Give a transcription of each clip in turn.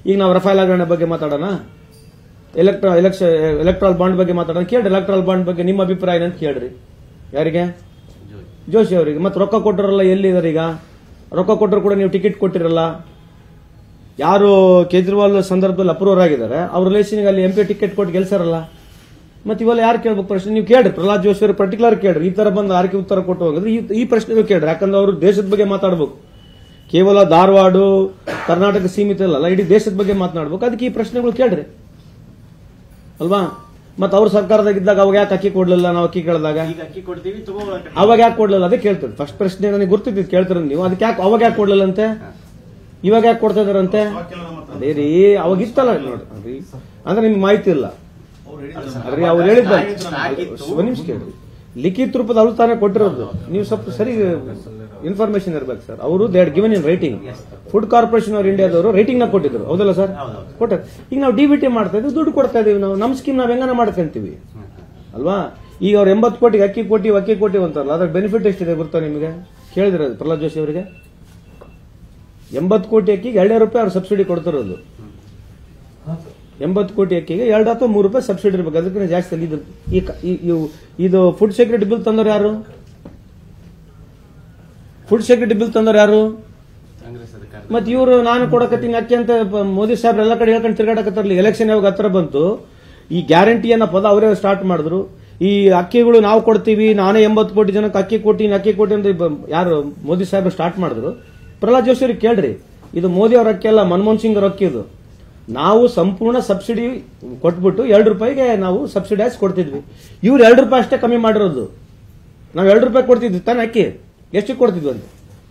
ಈಗ ನಾವು ರಫೇಲ್ ಹಗರಣ ಬಗ್ಗೆ ಮಾತಾಡೋಣ ಎಲೆಕ್ಟ್ರಾ ಎಲೆಕ್ಷನ್ ಎಲೆಕ್ಟ್ರಾಲ್ ಬಾಂಡ್ ಬಗ್ಗೆ ಮಾತಾಡೋಣ ಕೇಳ್ರಿ ಎಲೆಕ್ಟ್ರಾಲ್ ಬಾಂಡ್ ಬಗ್ಗೆ ನಿಮ್ಮ ಅಭಿಪ್ರಾಯ ಏನಂತ ಕೇಳ್ರಿ ಯಾರಿಗೆ ಜೋಶಿ ಅವರಿಗೆ ಮತ್ತೆ ರೊಕ್ಕ ಕೊಟ್ಟರಲ್ಲ ಎಲ್ಲಿದ್ದಾರೆ ಈಗ ರೊಕ್ಕ ಕೊಟ್ಟರು ಕೂಡ ನೀವು ಟಿಕೆಟ್ ಕೊಟ್ಟಿರಲ್ಲ ಯಾರು ಕೇಜ್ರಿವಾಲ್ ಸಂದರ್ಭದಲ್ಲಿ ಅಪ್ರೂವರ್ ಆಗಿದ್ದಾರೆ ಅವ್ರ ರಿಲೇಷನ್ಗೆ ಅಲ್ಲಿ ಎಂ ಪಿ ಟಿಕೆಟ್ ಕೊಟ್ಟು ಗೆಲ್ಸಾರಲ್ಲ ಮತ್ತೆ ಇವೆಲ್ಲ ಯಾರು ಕೇಳ್ಬೇಕು ಪ್ರಶ್ನೆ ನೀವು ಕೇಳ್ರಿ ಪ್ರಹ್ಲಾದ್ ಜೋಶಿ ಅವರು ಪರ್ಟಿಕ್ಯುಲರ್ ಕೇಳ್ರಿ ಈ ತರ ಬಂದು ಆರ್ಕೆ ಉತ್ತರ ಕೊಟ್ಟು ಹೋಗಿದ್ರೆ ಈ ಈ ಪ್ರಶ್ನೆ ಕೇಳ್ರಿ ಯಾಕಂದ್ರೆ ಅವರು ದೇಶದ ಬಗ್ಗೆ ಮಾತಾಡ್ಬೇಕು ಕೇವಲ ಧಾರವಾಡ ಕರ್ನಾಟಕ ಸೀಮಿತ ಅಲ್ಲ ಇಡೀ ದೇಶದ ಬಗ್ಗೆ ಮಾತನಾಡ್ಬೇಕು ಅದಕ್ಕೆ ಈ ಪ್ರಶ್ನೆಗಳು ಕೇಳ್ರಿ ಅಲ್ವಾ ಮತ್ತೆ ಅವ್ರ ಸರ್ಕಾರದಾಗಿದ್ದಾಗ ಅವಾಗ ಯಾಕೆ ಅಕ್ಕಿ ಕೊಡ್ಲಿಲ್ಲ ನಾವು ಅಕ್ಕಿ ಕೇಳಿದಾಗ ಈಗ ಅಕ್ಕಿ ಕೊಡ್ತೀವಿ ತಗೋ ಅವಾಗ ಯಾಕೆ ಕೊಡ್ಲಿಲ್ಲ ಅದೇ ಕೇಳ್ತೀರಿ ಫಸ್ಟ್ ಪ್ರಶ್ನೆ ನನಗೆ ಗೊತ್ತಿದ್ದು ಕೇಳ್ತೀರ ನೀವು ಅದಕ್ಕೆ ಯಾಕೆ ಅವಾಗ ಯಾಕೆ ಕೊಡ್ಲಿಲ್ಲ ಅಂತೆ ಇವಾಗ ಯಾಕೆ ಕೊಡ್ತಾ ಇದಾರಂತೆ ಅದೇ ರೀ ಅವಾಗ ಇತ್ತಲ್ಲ ನೋಡ್ರಿ ಅಂದ್ರೆ ನಿಮ್ಗೆ ಮಾಹಿತಿ ಇಲ್ಲ ಅದ್ರಿ ಅವ್ರು ಹೇಳಿದ್ದ ಒಂದು ನಿಮಿಷ ಕೇಳ್ರಿ ಲಿಖಿತ ರೂಪದ ಅವ್ರು ತಾನೇ ಕೊಟ್ಟಿರೋದು ನೀವು ಸ್ವಲ್ಪ ಸರಿ ಇನ್ಫಾರ್ಮೇಶನ್ ಇರ್ಬೇಕು ಸರ್ ಅವರು they given in writing food corporation of ಇಂಡಿಯಾದವರು ರೈಟಿಂಗ್ ನ ಕೊಟ್ಟಿದ್ರು ಹೌದಲ್ಲ ಸರ್ ಕೊಟ್ಟ ಈಗ ನಾವು ಡಿ ಬಿ ಟಿ ಮಾಡ್ತಾ ಇದ್ದೀವಿ ದುಡ್ಡು ಕೊಡ್ತಾ ಇದೀವಿ ನಾವು ನಮ್ಮ ಸ್ಕೀಮ್ ನಾವ್ ಹೆಂಗನ ಮಾಡ್ಕೊಂತೀವಿ ಅಲ್ವಾ ಈಗ ಅವ್ರು ಎಂಬತ್ತು ಕೋಟಿಗೆ ಅಕ್ಕಿ ಕೋಟಿ ಅಕ್ಕಿ ಕೋಟಿ ಅಂತಾರಲ್ಲ ಅದ್ರ ಬೆನಿಫಿಟ್ ಎಷ್ಟಿದೆ ಗೊತ್ತಾ ನಿಮಗೆ ಕೇಳಿದ್ರೆ ಪ್ರಹ್ಲಾದ್ ಜೋಶಿ ಅವರಿಗೆ ಎಂಬತ್ತು ಕೋಟಿ ಅಕ್ಕಿಗೆ ಎರಡೇ ರೂಪಾಯಿ ಅವ್ರು ಸಬ್ಸಿಡಿ ಕೊಡ್ತಿರೋದು ಎಂಬತ್ತು ಕೋಟಿ ಅಕ್ಕಿಗೆ ಎರಡು ಅಥವಾ ಮೂರು ರೂಪಾಯಿ ಸಬ್ಸಿಡಿ ಇರ್ಬೇಕು ಅದಕ್ಕಿಂತ ಜಾಸ್ತಿ ಅಲ್ಲ ಇದು ಈ ಕ- ಈ- ಇವು- ಇದು ಫುಡ್ ಸೆಕ್ಯೂರಿಟಿ ಬಿಲ್ ತಂದವ್ರು ಯಾರು ಫುಡ್ ಸೆಕ್ಯೂರಿಟಿ ಬಿಲ್ ತಂದವ್ರು ಯಾರು ಕಾಂಗ್ರೆಸ್ ಅಧಿಕಾರ ಮತ್ತೆ ಇವರು ನಾನು ಕೊಡಕತ್ತೀನಿ ಅಕ್ಕಿ ಅಂತ ಪ- ಮೋದಿ ಸಾಹೇಬ್ರು ಎಲ್ಲ ಕಡೆ ಹೇಳ್ಕೊಂಡು ತಿರ್ಗಾಡಕತ್ತಾರಲ್ಲ ಎಲೆಕ್ಷನ್ ಯಾವಾಗ ಹತ್ರ ಬಂತು ಈ ಗ್ಯಾರಂಟಿ ಅನ್ನೋ ಪದ ಅವರೇ ಸ್ಟಾರ್ಟ್ ಮಾಡಿದ್ರು ಈ ಅಕ್ಕಿಗಳು ನಾವು ಕೊಡ್ತೀವಿ ನಾನೇ ಎಂಬತ್ತು ಕೋಟಿ ಜನಕ್ಕೆ ಅಕ್ಕಿ ಕೊಟ್ಟಿನಿ ಅಕ್ಕಿ ಕೊಟ್ಟಿ ಅಂತ ಇಬ್ಬ- ಯಾರು ಮೋದಿ ಸಾಹೇಬ್ರು ಸ್ಟಾರ್ಟ್ ಮಾಡಿದ್ರು ಪ್ರಹ್ಲಾದ್ ಜೋಶಿ ಅವ್ರಿಗೆ ಕೇಳ್ರಿ ಇದು ಮೋದಿ ಅವ್ರ ಅಕ್ಕಿ ಅಲ್ಲ ಮನಮೋಹನ್ ಸಿಂಗ್ ಅವ್ರ ಅಕ್ಕಿ ಇದು ನಾವು ಸಂಪೂರ್ಣ ಸಬ್ಸಿಡಿ ಕೊಟ್ಬಿಟ್ಟು ಎರಡು ರೂಪಾಯಿಗೆ ನಾವು ಸಬ್ಸಿಡೈಸ್ ಕೊಡ್ತಿದ್ವಿ ಇವ್ರು ಎರಡು ರೂಪಾಯಿ ಅಷ್ಟೇ ಕಮ್ಮಿ ಮಾಡಿರೋದು ನಾವು ಎರಡು ರೂಪಾಯಿ ಕೊಡ್ತಿದ್ವಿ ತಾನೇ ಅಕ್ಕಿ ಎಷ್ಟು ಕೊಡ್ತಿದ್ವಿ ಅಂತ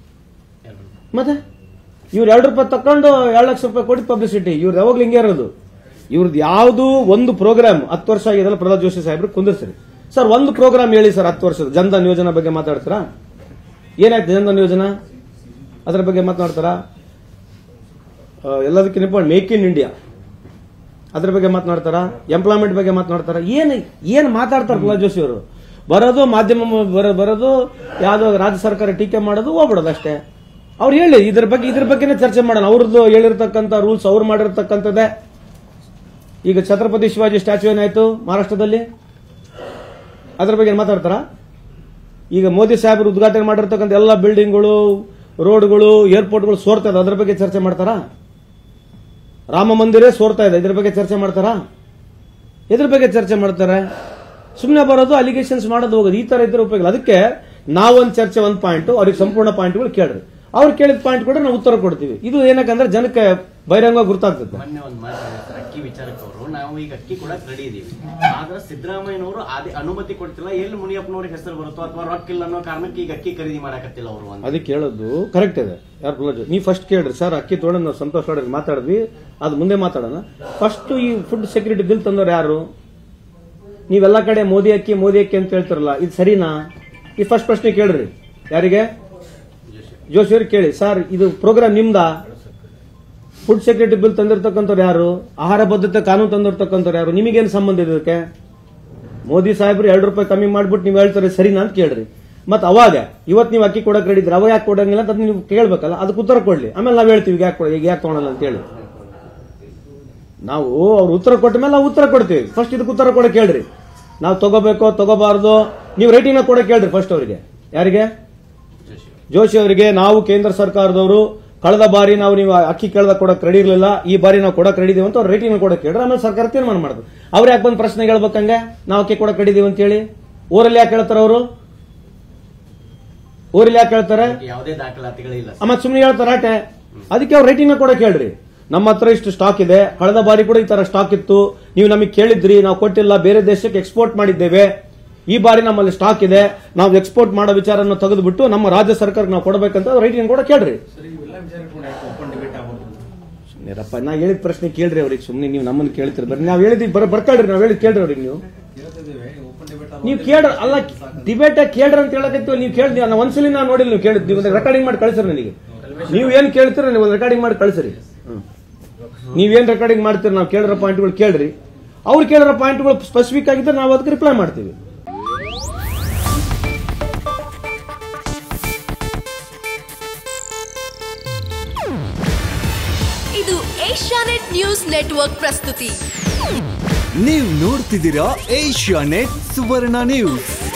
ಮತ್ತೆ ಇವ್ರು ಎರಡು ರೂಪಾಯಿ ತಕೊಂಡು ಎರಡು ಲಕ್ಷ ರೂಪಾಯಿ ಕೊಟ್ಟು ಪಬ್ಲಿಸಿಟಿ ಇವ್ರು ಯಾವಾಗ್ಲೂ ಹಿಂಗೆ ಇರೋದು ಇವ್ರದ್ದು ಯಾವುದು ಒಂದು ಪ್ರೋಗ್ರಾಮ್ ಹತ್ತು ವರ್ಷ ಆಗಿದೆಲ್ಲ ಪ್ರಹ್ಲಾದ್ ಜೋಶಿ ಸಾಹೇಬ್ರು ಕುಂದಿರ್ಸ್ರಿ ಸರ್ ಒಂದು ಪ್ರೋಗ್ರಾಮ್ ಹೇಳಿ ಸರ್ ಹತ್ತು ವರ್ಷದ ಜನ್ಧನ್ ಯೋಜನಾ ಬಗ್ಗೆ ಮಾತಾಡ್ತೀರಾ ಏನಾಯ್ತು ಜನ್ಧನ್ ಯೋಜನಾ ಅದ್ರ ಬಗ್ಗೆ ಮಾತನಾಡ್ತಾರಾ ಆ, ಎಲ್ಲದಕ್ಕಿಂತ ಇಂಪಾರ್ಟೆಂಟ್ ಮೇಕ್ ಇನ್ ಇಂಡಿಯಾ ಅದ್ರ ಬಗ್ಗೆ ಮಾತನಾಡ್ತಾರ ಎಂಪ್ಲಾಯ್ಮೆಂಟ್ ಬಗ್ಗೆ ಮಾತನಾಡ್ತಾರ ಏನ್ ಏನ್ ಮಾತಾಡ್ತಾರ ಪ್ರಹ್ಲಾದ್ ಜೋಶಿ ಅವರು ಬರೋದು ಮಾಧ್ಯಮ ಮ- ಬರ- ಬರೋದು ಯಾವ್ದೋ ರಾಜ್ಯ ಸರ್ಕಾರ ಟೀಕೆ ಮಾಡೋದು ಹೋಗ್ಬಿಡೋದು ಅಷ್ಟೇ ಅವ್ರು ಹೇಳಿ ಇದ್ರ ಬಗ್ಗೆ ಇದ್ರ ಬಗ್ಗೆನೇ ಚರ್ಚೆ ಮಾಡೋಣ ಅವ್ರದ್ದು ಹೇಳಿರ್ತಕ್ಕಂಥ ರೂಲ್ಸ್ ಅವ್ರು ಮಾಡಿರ್ತಕ್ಕಂಥದ್ದೇ ಈಗ ಛತ್ರಪತಿ ಶಿವಾಜಿ ಸ್ಟ್ಯಾಚ್ಯೂ ಏನಾಯ್ತು ಮಹಾರಾಷ್ಟ್ರದಲ್ಲಿ ಅದ್ರ ಬಗ್ಗೆ ಏನ್ ಮಾತಾಡ್ತಾರ ಈಗ ಮೋದಿ ಸಾಹೇಬರು ಉದ್ಘಾಟನೆ ಮಾಡಿರ್ತಕ್ಕಂಥ ಎಲ್ಲ ಬಿಲ್ಡಿಂಗ್ಗಳು ರೋಡ್ಗಳು ಏರ್ಪೋರ್ಟ್ಗಳು ಸೋರ್ತಾ ಇದೆ ಅದ್ರ ಬಗ್ಗೆ ಚರ್ಚೆ ಮಾಡ್ತಾರಾ ರಾಮ ಮಂದಿರೇ ಸೋರ್ತಾ ಇದೆ ಇದ್ರ ಬಗ್ಗೆ ಚರ್ಚೆ ಮಾಡ್ತಾರಾ ಇದ್ರ ಬಗ್ಗೆ ಚರ್ಚೆ ಮಾಡ್ತಾರೆ ಸುಮ್ಮನೆ ಬರೋದು ಅಲಿಗೇಷನ್ಸ್ ಮಾಡೋದು ಹೋಗೋದು ಈ ತರ ಇದ್ರೆ ಉಪಯೋಗ ಇಲ್ಲ. ಅದಕ್ಕೆ ನಾವೊಂದು ಚರ್ಚೆ ಒಂದು ಪಾಯಿಂಟ್ ಅವ್ರಿಗೆ ಸಂಪೂರ್ಣ ಪಾಯಿಂಟ್ಗಳು ಕೇಳ್ರಿ ಅವ್ರು ಕೇಳಿದ ಪಾಯಿಂಟ್ ಕೂಡ ನಾವು ಉತ್ತರ ಕೊಡ್ತೀವಿ ಇದು ಏನಕ್ಕಂದ್ರೆ ಜನಕ್ಕೆ ಬಹಿರಂಗ ಗುರ್ತಾಗ್ತದೆ ಮೊನ್ನೆ ಒಂದು ಮಾತು ಹೇಳಿದ್ರು ಸರ್, ಅಕ್ಕಿ ವಿಚಾರಕ್ಕೆ ಅವರು ನಾವು ಈಗ ಅಕ್ಕಿ ಕೊಡಕ್ ರೆಡಿ ಇದೀವಿ ಆದ್ರೆ ಸಿದ್ದರಾಮಯ್ಯನವರು ಅದೇ ಅನುಮತಿ ಕೊಡ್ತಿಲ್ಲ ಎಲ್ಲಿ ಮುನಿಯಪ್ಪನವ್ರಿಗೆ ಹೆಸರು ಬರುತ್ತೋ ಅಥವಾ ರೊಕ್ಕ ಇಲ್ಲ ಅನ್ನೋ ಕಾರಣಕ್ಕೆ ಈಗ ಅಕ್ಕಿ ಖರೀದಿ ಮಾಡಕತ್ತಿಲ್ಲ ಅವರು ಅಂತ ಅದಕ್ಕೆ ಹೇಳೋದು ಕರೆಕ್ಟ್ ಇದೆ ಯಾರು ಪ್ರಹ್ಲಾದ್ ನೀವು ಫಸ್ಟ್ ಕೇಳ್ರಿ ಸರ್ ಅಕ್ಕಿ ತೊಗೊಂಡು ನಾವು ಸಂತೋಷ ಮಾಡೋದು ಮಾತಾಡಿದ್ವಿ ಅದು ಮುಂದೆ ಮಾತಾಡೋಣ ಫಸ್ಟ್ ಈ ಫುಡ್ ಸೆಕ್ಯೂರಿಟಿ ಬಿಲ್ ತಂದವ್ರು ಯಾರು ನೀವೆಲ್ಲ ಕಡೆ ಮೋದಿ ಅಕ್ಕಿ ಮೋದಿ ಅಕ್ಕಿ ಅಂತ ಹೇಳ್ತಾರಲ್ಲ ಇದು ಸರಿನಾ ಈ ಫಸ್ಟ್ ಪ್ರಶ್ನೆ ಕೇಳ್ರಿ ಯಾರಿಗೆ ಜೋಶಿ ಅವ್ರಿಗೆ ಕೇಳಿ ಸರ್ ಇದು ಪ್ರೋಗ್ರಾಮ್ ನಿಮ್ದಾ ಫುಡ್ ಸೆಕ್ಯೂರಿಟಿ ಬಿಲ್ ತಂದಿರ್ತಕ್ಕಂಥವ್ರು ಯಾರು ಆಹಾರ ಭದ್ರತೆ ಕಾನೂನು ತಂದಿರ್ತಕ್ಕಂಥವ್ರು ಯಾರು ನಿಮಗೇನು ಸಂಬಂಧ ಇದೆ ಇದಕ್ಕೆ ಮೋದಿ ಸಾಹೇಬ್ರು ಎರಡು ರೂಪಾಯಿ ಕಮ್ಮಿ ಮಾಡ್ಬಿಟ್ಟು ನೀವು ಹೇಳ್ತಾರೆ ಸರಿನಾ ಅಂತ ಕೇಳ್ರಿ ಮತ್ತೆ ಅವಾಗ ಇವತ್ತು ನೀವು ಅಕ್ಕಿ ಕೊಡಕ್ ರೆಡಿ ಇದ್ರೆ ಅವಾಗ ಯಾಕೆ ಕೊಡಂಗಿಲ್ಲ ಅಂತ ನೀವು ಕೇಳ್ಬೇಕಲ್ಲ ಅದಕ್ಕೆ ಉತ್ತರ ಕೊಡ್ಲಿ ಆಮೇಲೆ ನಾವು ಹೇಳ್ತೀವಿ ಈಗ ಯಾಕೆ ಕೊಡ ಈಗ ಯಾಕೆ ತೊಗೊಳಲ್ಲ ಅಂತ ಹೇಳಿ ನಾವು ಅವ್ರು ಉತ್ತರ ಕೊಟ್ಟ ಮೇಲೆ ನಾವು ಉತ್ತರ ಕೊಡ್ತೀವಿ ಫಸ್ಟ್ ಇದಕ್ಕೆ ಉತ್ತರ ಕೊಡಕ್ಕೆ ಹೇಳ್ರಿ ನಾವು ತಗೋಬೇಕೋ ತಗೋಬಾರ್ದು ನೀವು ರೇಟಿಂಗ್ ಕೊಡಕ್ಕೆ ಹೇಳ್ರಿ ಫಸ್ಟ್ ಅವರಿಗೆ ಯಾರಿಗೆ ಜೋಶಿ ಅವರಿಗೆ ನಾವು ಕೇಂದ್ರ ಸರ್ಕಾರದವರು ಕಳೆದ ಬಾರಿ ನಾವು ನೀವು ಅಕ್ಕಿ ಕೇಳ್ದಾಗ ಕೊಡಕ್ ರೆಡಿ ಇರಲಿಲ್ಲ ಈ ಬಾರಿ ನಾವು ಕೊಡಕ್ ರೆಡಿ ಇದೀವಿ ಅಂತ ಅವ್ರು ರೇಟಿಂಗ್ ಕೊಡಕ್ಕೆ ಹೇಳ್ರಿ ಆಮೇಲೆ ಸರ್ಕಾರ ತೀರ್ಮಾನ ಮಾಡುದು ಅವ್ರು ಯಾಕೆ ಬಂದು ಪ್ರಶ್ನೆ ಹೇಳ್ಬೇಕಂಗೆ ನಾವು ಅಕ್ಕಿ ಕೊಡಕ್ ರೆಡಿ ಇದೀವಿ ಅಂತ ಹೇಳಿ ಊರಲ್ಲಿ ಯಾಕೆ ಹೇಳ್ತಾರೆ ಅವರು ಊರಲ್ಲಿ ಯಾಕೆ ಹೇಳ್ತಾರೆ ಯಾವುದೇ ದಾಖಲಾತಿಗಳಿಲ್ಲ ಸರ್. ಆಮೇಲೆ ಸುಮ್ಮನೆ ಹೇಳ್ತಾರೆ ಆಟೆ ಅದಕ್ಕೆ ಅವ್ರು ರೇಟಿಂಗ್ ಕೊಡಕ್ಕೆ ಹೇಳ್ರಿ ನಮ್ಮ ಹತ್ರ ಇಷ್ಟು ಸ್ಟಾಕ್ ಇದೆ ಕಳೆದ ಬಾರಿ ಕೂಡ ಈ ತರ ಸ್ಟಾಕ್ ಇತ್ತು ನೀವು ನಮಗೆ ಕೇಳಿದ್ರಿ ನಾವು ಕೊಟ್ಟಿಲ್ಲ ಬೇರೆ ದೇಶಕ್ಕೆ ಎಕ್ಸ್ಪೋರ್ಟ್ ಮಾಡಿದ್ದೇವೆ ಈ ಬಾರಿ ನಮ್ಮಲ್ಲಿ ಸ್ಟಾಕ್ ಇದೆ ನಾವು ಎಕ್ಸ್ಪೋರ್ಟ್ ಮಾಡೋ ವಿಚಾರನ ತೆಗೆದುಬಿಟ್ಟು ನಮ್ಮ ರಾಜ್ಯ ಸರ್ಕಾರಕ್ಕೆ ನಾವು ಕೊಡಬೇಕಂತ ರೇಟಿಂಗ್ ಕೂಡ ಕೇಳ್ರಿ ಸುಮ್ಮನೆರಪ್ಪ ನಾ ಹೇಳಿದ ಪ್ರಶ್ನೆ ಕೇಳ್ರಿ ಅವ್ರಿಗೆ ಸುಮ್ಮನೆ ನೀವು ನಮ್ಮನ್ನು ಕೇಳ್ತೀರಿ ಬರ್ರಿ ನಾವು ಹೇಳಿದ್ವಿ ಬರ ಬರ್ಕೊಳ್ರಿ ನಾವು ಹೇಳಿದ್ ಕೇಳ್ರಿ ಅವ್ರಿಗೆ ನೀವು ನೀವು ಕೇಳ ಅಲ್ಲ ಡಿಬೇಟ್ ಕೇಳ್ರಿ ಅಂತ ಹೇಳಕತ್ತೀವಿ ನೀವು ಕೇಳಿ ನಾನು ಒಂದ್ಸಲಿ ನಾನು ನೋಡಿಲ್ಲ ನೀವು ಕೇಳಿದ್ ನೀವು ರೆಕಾರ್ಡಿಂಗ್ ಮಾಡಿ ಕಳಿಸ್ರಿ ನನಗೆ ನೀವು ಏನ್ ಕೇಳ್ತೀರ ನೀವು ರೆಕಾರ್ಡಿಂಗ್ ಮಾಡಿ ಕಳಿಸ್ರಿ ನೀವೇನ್ ರೆಕಾರ್ಡಿಂಗ್ ಮಾಡ್ತೀರಿ ನಾವು ಕೇಳಿರೋ ಪಾಯಿಂಟ್ಗಳು ಕೇಳ್ರಿ ಅವ್ರು ಕೇಳಿರೋ ಪಾಯಿಂಟ್ಗಳು ಸ್ಪೆಸಿಫಿಕ್ ಆಗಿದ್ರೆ ನಾವು ಅದಕ್ಕೆ ರಿಪ್ಲೈ ಮಾಡ್ತೀವಿ ಇದು ಏಷ್ಯಾ ಏಷ್ಯಾನೆಟ್ ನ್ಯೂಸ್ ನೆಟ್ವರ್ಕ್ ಪ್ರಸ್ತುತಿ ನೀವು ನೋಡ್ತಿದ್ದೀರಾ ಏಷ್ಯಾ ನೆಟ್ ಸುವರ್ಣ ನ್ಯೂಸ್